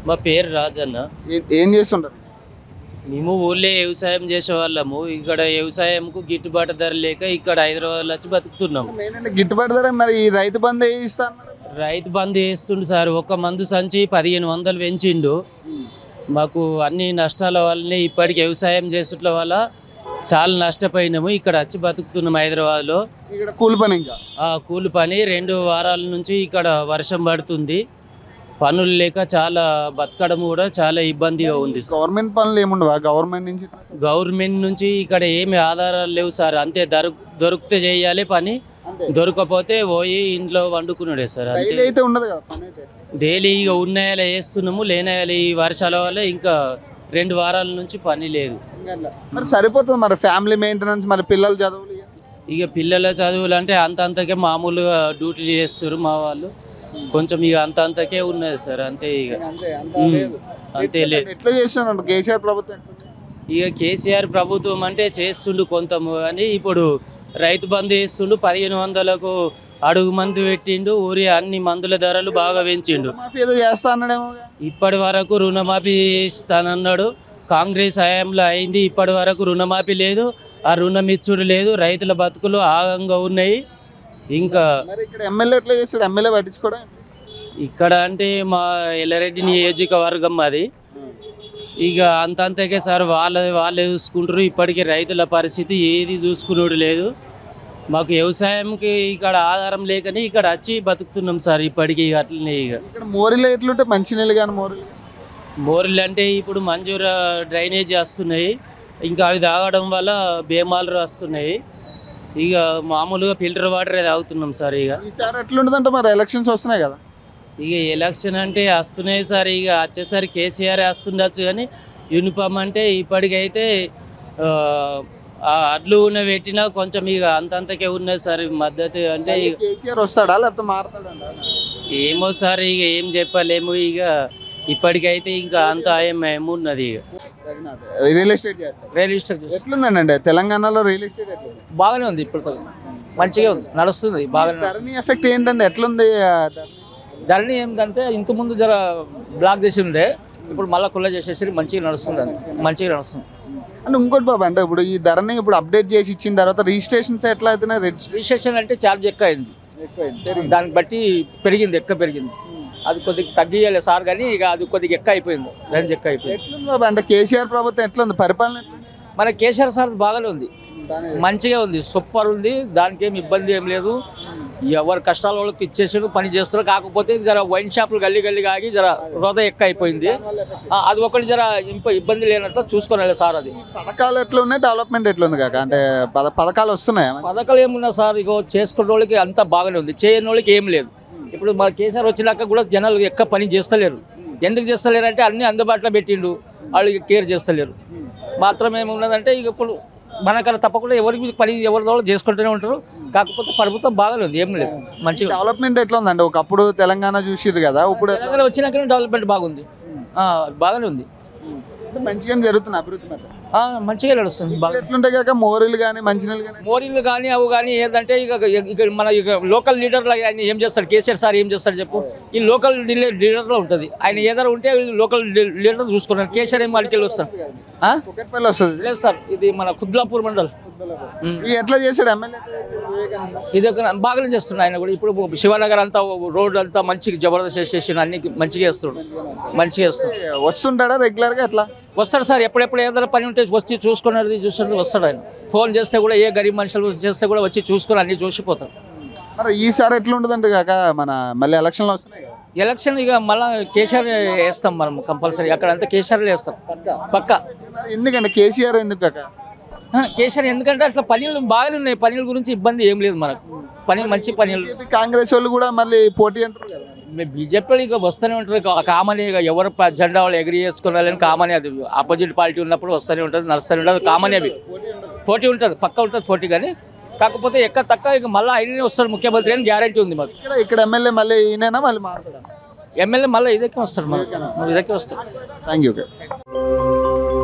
మా పేరు రాజన్న ఏ- ఏం చేస్తుంటారు మేము ఊళ్ళో వ్యవసాయం చేసేవాళ్ళము ఇక్కడ వ్యవసాయంకు గిట్టుబాటు ధర లేక ఇక్కడ హైదరాబాద్లో వచ్చి బతుకుతున్నాం ఏంటంటే గిట్టుబాటు ధర మరి ఈ రైతు బంధు ఏ ఇస్తా అన్నారు? రైతు బంధు వేస్తుండు సార్ ఒక మందు సంచి పదిహేను వందలు పెంచిండు మాకు అన్ని నష్టాల వల్లనే ఇప్పటికి వ్యవసాయం చేసుట్ల వల్ల చాలా నష్టపోయినాము ఇక్కడ వచ్చి బతుకుతున్నాం హైదరాబాద్లో ఇక్కడ కూలి పని ఇంకా ఆ కూలి పని రెండు వారాల నుంచి ఇక్కడ వర్షం పడుతుంది పనులు లేక చాలా బతకడం కూడా చాలా ఇబ్బందిగా ఉంది గవర్నమెంట్ పనులు ఏముండవా గవర్నమెంట్ నుంచి గవర్నమెంట్ నుంచి ఇక్కడ ఏమి ఆధారాలు లేవు సార్ అంతే దొరు దొరికితే చేయాలి పని అంతే దొరకపోతే పోయి ఇంట్లో వండుకున్నాడే సార్ అంతే డైలీ అయితే ఉండదు కదా పని అయితే డైలీ ఇక ఉన్నాయాల వేస్తున్నాము లేనాయాల ఈ వర్షాల వల్ల ఇంకా రెండు వారాల నుంచి పని లేదు ఇంకా అట్లా. మరి సరిపోతుంది మరి ఫ్యామిలీ మెయింటెనెన్స్ మరి పిల్లల చదువులు ఇక. ఇక పిల్లల చదువులు అంటే అంత అంతకే మామూలుగా డ్యూటీలు చేస్తారు మా వాళ్ళు కొంచెం ఇక అంత అంతకే ఉన్నది సార్ అంతే ఇక అంతే అంత ఉమ్. లేదు. అంతే లేదు ఎట్లా చేస్తున్నారు కేసీఆర్ ప్రభుత్వం ఎట్లుంది? ఇక కేసీఆర్ ప్రభుత్వం అంటే చేస్తుండు కొంతము కానీ ఇప్పుడు రైతు బంధు వేస్తుండు పదిహేను వందలకు అడుగు మందు పెట్టిండు ఊరి అన్ని మందుల ధరలు బాగా పెంచిండు మాఫీ ఏదో చేస్తా అన్నాడేమో ఇప్పటి వరకు రుణమాఫీ ఇస్తానన్నాడు కాంగ్రెస్ హయాంలో అయింది ఇప్పటి వరకు రుణమాఫీ లేదు ఆ రుణం ఇచ్చుడు లేదు రైతుల బతుకులు ఆగంగా ఉన్నాయి ఇంకా మరి ఇక్కడ ఎమ్మెల్యే ఎట్లా చేస్తాడు ఎమ్మెల్యే పట్టించుకోవడం ఇక్కడ అంటే మా ఎల్లారెడ్డి నియోజకవర్గం అది ఇక అంతంతకే సార్ వాళ్ళ వాళ్ళే చూసుకుంటారు ఇప్పటికీ రైతుల పరిస్థితి ఏది చూసుకున్నాడు లేదు మాకు వ్యవసాయంకి ఇక్కడ ఆధారం లేకని ఇక్కడ వచ్చి బతుకుతున్నాం సార్ ఇప్పటికీ అట్లనే ఇక ఇక్కడ మోరీలో ఎట్లుంటే మంచినీళ్ళు కానీ మోరీలు బోర్లు అంటే ఇప్పుడు మంజూర డ్రైనేజీ వస్తున్నాయి ఇంకా అవి తాగడం వల్ల బేమాలు వస్తున్నాయి ఇక మామూలుగా ఫిల్టర్ వాటరే తాగుతున్నాం సార్ ఇక ఈసారి ఎట్లుంటుందంటే మరి ఎలక్షన్స్ వస్తున్నాయి కదా ఇక ఎలక్షన్ అంటే వస్తున్నాయి సార్ ఇక వచ్చేసరి కేసీఆర్ వస్తుండొచ్చు కానీ యూనిఫామ్ అంటే ఇప్పటికైతే ఆ, ఆ అడ్లు ఉన్న పెట్టినా కొంచెం ఇక అంతంతకే ఉన్నది సార్ మద్దతు అంటే ఇక కేసీఆర్ వస్తాడా లేకపోతే మారతాడా ఏమో సార్ ఇక ఏం చెప్పలేము ఇక ఇప్పటికైతే ఇంకా అంత ఏం ఉన్నది ఇక రియల్ ఎస్టేట్ చేస్తారు రియల్ ఎస్టేట్ చూసి ఎట్లుందండి తెలంగాణలో రియల్ ఎస్టేట్ ఎట్లుంది బాగానే ఉంది ఇప్పుడు మంచిగా ఉంది నడుస్తుంది బాగానే నడుస్తుంది. ధరణి ఎఫెక్ట్ ఏంటండి ఎట్లుంది ఆ ధరణి? ధరణి ఏంటంటే ఇంత ముందు జర బ్లాక్ చేసి ఉండే ఇప్పుడు మళ్ళీ కుల్ల చేసేసి మంచిగా నడుస్తుంది అది మంచిగా నడుస్తుంది అంటే ఇంకోటి బాబు అంటే ఇప్పుడు ఈ ధరని ఇప్పుడు అప్డేట్ చేసి ఇచ్చిన తర్వాత రిజిస్ట్రేషన్స్ ఎట్లా అవుతున్నాయి రెడ్ రిజిస్ట్రేషన్ అంటే ఛార్జ్ ఎక్కువ అయింది దాన్ని బట్టి పెరిగింది ఎక్కువ పెరిగింది అది కొద్దిగా తగ్గియాలి సార్ కానీ ఇక అది కొద్దిగా ఎక్కువ అయిపోయింది రేంజ్ ఎక్కువ అయిపోయింది ఎట్లుంది బాబు అంటే కేసీఆర్ ప్రభుత్వం ఎట్లుంది పరిపాలన ఎట్లుంది? మన కేసీఆర్ సార్ బాగానే ఉంది మంచిగా ఉంది సూపర్ ఉంది దానికి ఏమి ఇబ్బంది ఏం లేదు ఎవరు కష్టాల వాళ్ళకి ఇచ్చేసాడు పని చేస్తారు కాకపోతే జర వైన్ షాపులు గల్లీ గల్లీగా ఆగి జర రోద ఎక్కువ అయిపోయింది ఆ, అది ఒకటి జర ఇంప ఇబ్బంది లేనట్లు చూసుకోవాలి సార్ అది పథకాలు ఎట్లా ఉన్నాయి డెవలప్మెంట్ ఎట్లుంది కాక అంటే పథ- పథకాలు వస్తున్నాయా మరి? పథకాలు ఏమున్నా సార్ ఇగో చేసుకునే వాళ్ళకి అంతా బాగానే ఉంది చేయని వాళ్ళకి ఏం లేదు ఇప్పుడు మన కేసీఆర్ వచ్చినాక కూడా జనాలు ఎక్కువ పని చేస్తలేరు ఎందుకు చేస్తలేరు అంటే అన్ని అందుబాటులో పెట్టిండు వాళ్ళు కేర్ చేస్తలేరు మాత్రం ఏమున్నదంటే ఇక ఇప్పుడు మనకన్నా తప్పకుండా ఎవరికి పని ఎవరి వాళ్ళు చేసుకుంటూనే ఉంటారు కాకపోతే ప్రభుత్వం బాగానే ఉంది ఏం లేదు మంచిగా డెవలప్మెంట్ ఎట్లా ఉందండి ఒకప్పుడు తెలంగాణ చూసిర్రు కదా ఇప్పుడు ఎట్లా? తెలంగాణ వచ్చినాకనే డెవలప్మెంట్ బాగుంది ఆ, బాగానే ఉంది అంటే మంచిగానే జరుగుతుంది అభివృద్ధి మాత్రం ఆ, మంచిగా నడుస్తుంది బాగా ఎట్లుంటాయి కాక మోరీలు కానీ మంచినీళ్ళు కానీ మోరీలు కానీ అవి కానీ ఏంటంటే ఇక ఇక మన ఇక లోకల్ లీడర్లు ఆయన ఏం చేస్తాడు కేసీఆర్ సార్ ఏం చేస్తాడు చెప్పు ఈ లోకల్ లీడర్లో ఉంటుంది ఆయన ఏదైనా ఉంటే లోకల్ లీడర్ చూసుకున్నారు కేసీఆర్ ఏం వాడికి వెళ్ళి వస్తాడు ఆ? కుక్కట్పల్లి వస్తుంది లేదు సార్ ఇది మన కుద్లాపూర్ మండల్ ఉమ్. ఈ ఎట్లా చేశాడు ఎమ్మెల్యే వివేకానంద ఇది ఒక బాగానే చేస్తున్నాడు ఆయన కూడా ఇప్పుడు శివనగర్ అంతా రోడ్ అంతా మంచిగా జబర్దస్త్ చేసేసి అన్ని మంచిగా చేస్తున్నాడు మంచిగా చేస్తున్నాడు వస్తుంటాడా రెగ్యులర్ గా ఎట్లా వస్తాడు సార్ ఎప్పుడెప్పుడు ఏదైనా పని ఉంటే వచ్చి చూసుకున్నది చూసుకున్నది వస్తాడు ఆయన ఫోన్ చేస్తే కూడా ఏ గరీబ్ మనుషులు చేస్తే కూడా వచ్చి చూసుకొని అన్ని చూసిపోతాడు మరి ఈసారి ఎట్లా ఉంటుందంటే కాక మన మళ్ళీ ఎలక్షన్లు వస్తున్నాయి కదా. ఎలక్షన్ ఇక మళ్ళా కేసీఆర్ వేస్తాం మనం కంపల్సరీ అక్కడంతా కేసీఆర్ వేస్తాం పక్క మరి ఎందుకంటే కేసీఆర్ ఎందుకు కాక కేసీఆర్ ఎందుకంటే అట్లా పనులు బాగానే ఉన్నాయి పనుల గురించి ఇబ్బంది ఏం లేదు మనకు పని మంచి పనులు బీజేపీ కాంగ్రెస్ వాళ్ళు కూడా మళ్ళీ పోటీ అంటారు కదా బీజేపీలో ఇక వస్తూనే ఉంటారు ఇక కామన్ ఇక ఎవరు ప- జెండా వాళ్ళు ఎగ్రీ చేసుకున్నారని కామన్ అది ఆపోజిట్ పార్టీ ఉన్నప్పుడు వస్తూనే ఉంటుంది నడుస్తూనే ఉంటుంది కామన్ అవి పోటీ ఉంటుంది పక్క ఉంటుంది పోటీ కానీ కాకపోతే ఎక్క తక్క ఇక మళ్ళీ ఆయననే వస్తాడు ముఖ్యమంత్రి అని గ్యారంటీ ఉంది మాకు ఇక్కడ ఇక్కడ ఎమ్మెల్యే మళ్ళీ ఈయనైనా మళ్ళీ మారుతాడా ఎమ్మెల్యే మళ్ళీ ఇదಕ್ಕೆ వస్తాడు మనకు ఇదಕ್ಕೆ వస్తాడు థ్యాంక్ యూ